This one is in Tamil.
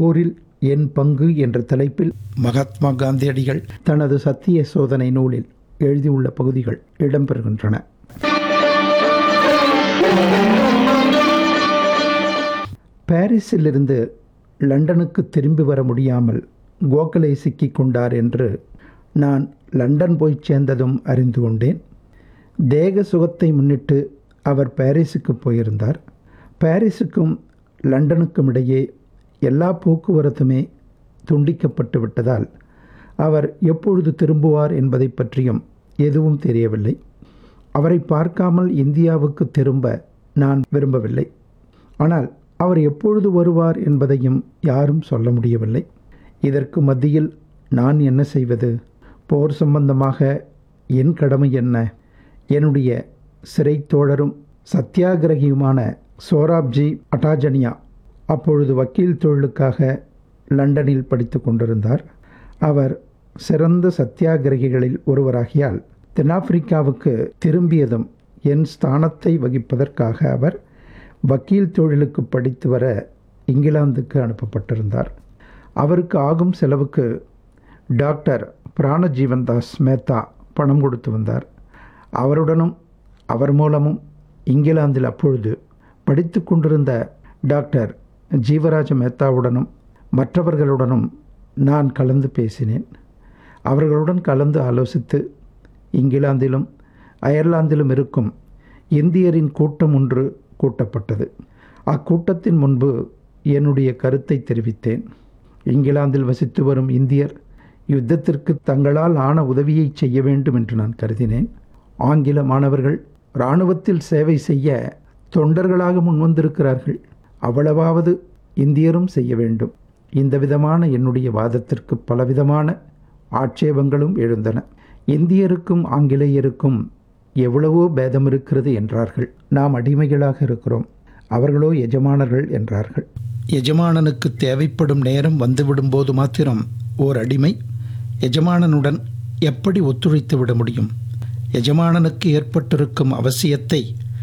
போரில் என் பங்கு என்ற தலைப்பில் மகாத்மா காந்தியடிகள் தனது சத்திய சோதனை நூலில் எழுதியுள்ள பகுதிகள் இடம்பெறுகின்றன பாரிஸிலிருந்து லண்டனுக்கு திரும்பி வர முடியாமல் கோகலே சிக்கிக் கொண்டார் என்று நான் லண்டன் போய் சேர்ந்ததும் அறிந்து கொண்டேன் தேக சுகத்தை முன்னிட்டு அவர் பாரிஸுக்கு போயிருந்தார் பாரிஸுக்கும் லண்டனுக்கும் இடையே எல்லா போக்குவரத்துமே துண்டிக்கப்பட்டு விட்டதால் அவர் எப்பொழுது திரும்புவார் என்பதை பற்றியும் எதுவும் தெரியவில்லை அவரை பார்க்காமல் இந்தியாவுக்கு திரும்ப நான் விரும்பவில்லை ஆனால் அவர் எப்பொழுது வருவார் என்பதையும் யாரும் சொல்ல முடியவில்லை இதற்கு மத்தியில் நான் என்ன செய்வது போர் சம்பந்தமாக என் கடமை என்ன என்னுடைய சிறை தோழரும் சத்தியாகிரகியுமான சோராப்ஜி அட்டாஜனியா அப்பொழுது வக்கீல் தொழிலுக்காக லண்டனில் படித்து கொண்டிருந்தார் அவர் சிறந்த சத்தியாகிரகிகளில் ஒருவராகியால் தென்னாப்பிரிக்காவுக்கு திரும்பியதும் என் ஸ்தானத்தை வகிப்பதற்காக அவர் வக்கீல் தொழிலுக்கு படித்து வர இங்கிலாந்துக்கு அனுப்பப்பட்டிருந்தார் அவருக்கு ஆகும் செலவுக்கு டாக்டர் பிராணஜீவன்தாஸ் மேத்தா பணம் கொடுத்து வந்தார் அவருடனும் அவர் மூலமும் இங்கிலாந்தில் அப்பொழுது படித்து கொண்டிருந்த டாக்டர் ஜீவராஜ மேத்தாவுடனும் மற்றவர்களுடனும் நான் கலந்து பேசினேன் அவர்களுடன் கலந்து ஆலோசித்து இங்கிலாந்திலும் அயர்லாந்திலும் இருக்கும் இந்தியரின் கூட்டம் ஒன்று கூட்டப்பட்டது அக்கூட்டத்தின் முன்பு என்னுடைய கருத்தை தெரிவித்தேன் இங்கிலாந்தில் வசித்து வரும் இந்தியர் யுத்தத்திற்கு தங்களால் ஆன உதவியை செய்ய வேண்டும் என்று நான் கருதினேன் ஆங்கில மாணவர்கள் இராணுவத்தில் சேவை செய்ய தொண்டர்களாக முன்வந்திருக்கிறார்கள் அவ்வளவாவது இந்தியரும் செய்ய வேண்டும் இந்த விதமான என்னுடைய வாதத்திற்கு பலவிதமான ஆட்சேபங்களும் எழுந்தன இந்தியருக்கும் ஆங்கிலேயருக்கும் எவ்வளவோ பேதம் இருக்கிறது என்றார்கள் நாம் அடிமைகளாக இருக்கிறோம் அவர்களோ எஜமானர்கள் என்றார்கள் எஜமானனுக்கு தேவைப்படும் நேரம் வந்துவிடும்போது மாத்திரம் ஓர் அடிமை எஜமானனுடன் எப்படி ஒத்துழைத்து விட முடியும் எஜமானனுக்கு ஏற்பட்டிருக்கும் அவசியத்தை